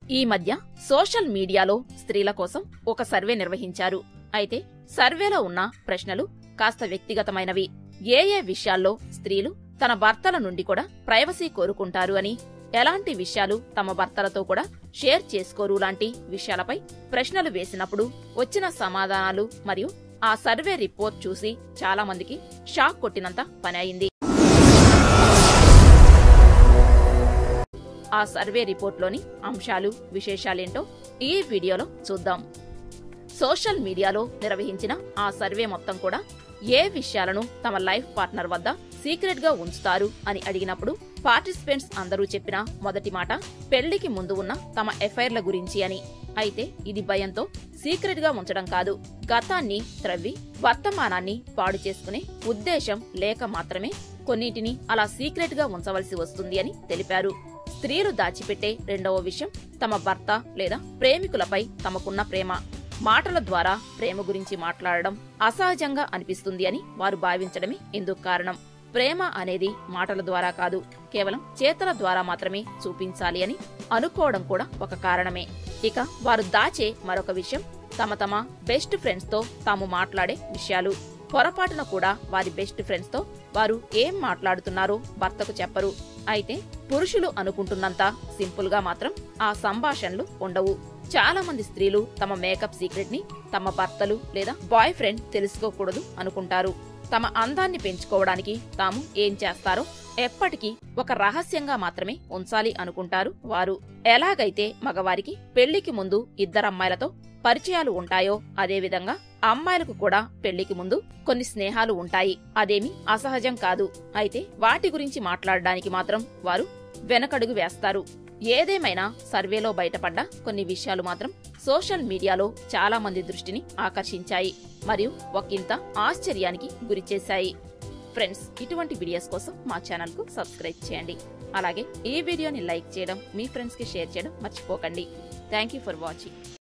ఈ మధ్య సోషల్ మీడియాలో స్త్రీల కోసం ఒక సర్వే నిర్వహించారు అయితే సర్వేలో ఉన్న ప్రశ్నలు కాస్త వ్యక్తిగతమైనవి ఏ ఏ విషయాల్లో స్త్రీలు తన భర్తల నుండి కూడా ప్రైవసీ కోరుకుంటారు అని ఎలాంటి విషయాలు తమ భర్తలతో కూడా షేర్ చేసుకోరు లాంటి విషయాలపై ప్రశ్నలు వేసినప్పుడు వచ్చిన సమాధానాలు మరియు ఆ సర్వే రిపోర్ట్ చూసి చాలా మందికి షాక్ కొట్టినంత పని అయింది ఆ సర్వే రిపోర్ట్లోని అంశాలు విశేషాలేంటో ఈ వీడియోలో చూద్దాం సోషల్ మీడియాలో నిర్వహించిన ఆ సర్వే మొత్తం కూడా ఏ విషయాలను తమ లైఫ్ పార్ట్నర్ వద్ద సీక్రెట్ గా ఉంచుతారు అని అడిగినప్పుడు పార్టిసిపెంట్స్ అందరూ చెప్పిన మొదటి మాట పెళ్లికి ముందు ఉన్న తమ ఎఫైర్ల గురించి అని అయితే ఇది భయంతో సీక్రెట్ గా ఉంచడం కాదు గతాన్ని త్రవ్వి వర్తమానాన్ని పాడు చేసుకునే ఉద్దేశం లేక మాత్రమే కొన్నిటిని అలా సీక్రెట్ గా ఉంచవలసి వస్తుంది అని తెలిపారు స్త్రీలు దాచిపెట్టే రెండవ విషయం తమ భర్త లేదా ప్రేమికులపై తమకున్న ప్రేమ మాటల ద్వారా ప్రేమ గురించి మాట్లాడడం అసహజంగా అనిపిస్తుంది అని వారు భావించడమే ఇందుకు కారణం ప్రేమ అనేది మాటల ద్వారా కాదు కేవలం చేతల ద్వారా మాత్రమే చూపించాలి అని అనుకోవడం కూడా ఒక కారణమే ఇక వారు దాచే మరొక విషయం తమ తమ బెస్ట్ ఫ్రెండ్స్ తో తాము మాట్లాడే విషయాలు పొరపాటున కూడా వారి బెస్ట్ ఫ్రెండ్స్ తో వారు ఏం మాట్లాడుతున్నారో భర్తకు చెప్పరు అయితే పురుషులు అనుకుంటున్నంత సింపుల్ గా మాత్రం ఆ సంభాషణలు ఉండవు చాలా మంది స్త్రీలు తమ మేకప్ సీక్రెట్ ని తమ భర్తలు లేదా బాయ్ ఫ్రెండ్ తెలుసుకోకూడదు అనుకుంటారు తమ అందాన్ని పెంచుకోవడానికి తాము ఏం చేస్తారో ఎప్పటికీ ఒక రహస్యంగా మాత్రమే ఉంచాలి అనుకుంటారు వారు ఎలాగైతే మగవారికి పెళ్లికి ముందు ఇద్దరమ్మాయిలతో పరిచయాలు ఉంటాయో అదేవిధంగా అమ్మాయిలకు కూడా పెళ్లికి ముందు కొన్ని స్నేహాలు ఉంటాయి అదేమి అసహజం కాదు అయితే వాటి గురించి మాట్లాడడానికి మాత్రం వారు వెనకడుగు వేస్తారు ఏదేమైనా సర్వేలో బయటపడ్డ కొన్ని విషయాలు మాత్రం సోషల్ మీడియాలో చాలా మంది దృష్టిని ఆకర్షించాయి మరియు ఒకంత ఆశ్చర్యానికి గురిచేశాయి ఫ్రెండ్స్ ఇటువంటి వీడియోస్ కోసం మా ఛానల్ కు సబ్స్క్రైబ్ చేయండి అలాగే ఈ వీడియోని లైక్ చేయడం మీ ఫ్రెండ్స్ కి షేర్ చేయడం మర్చిపోకండి థ్యాంక్ యూ ఫర్ వాచింగ్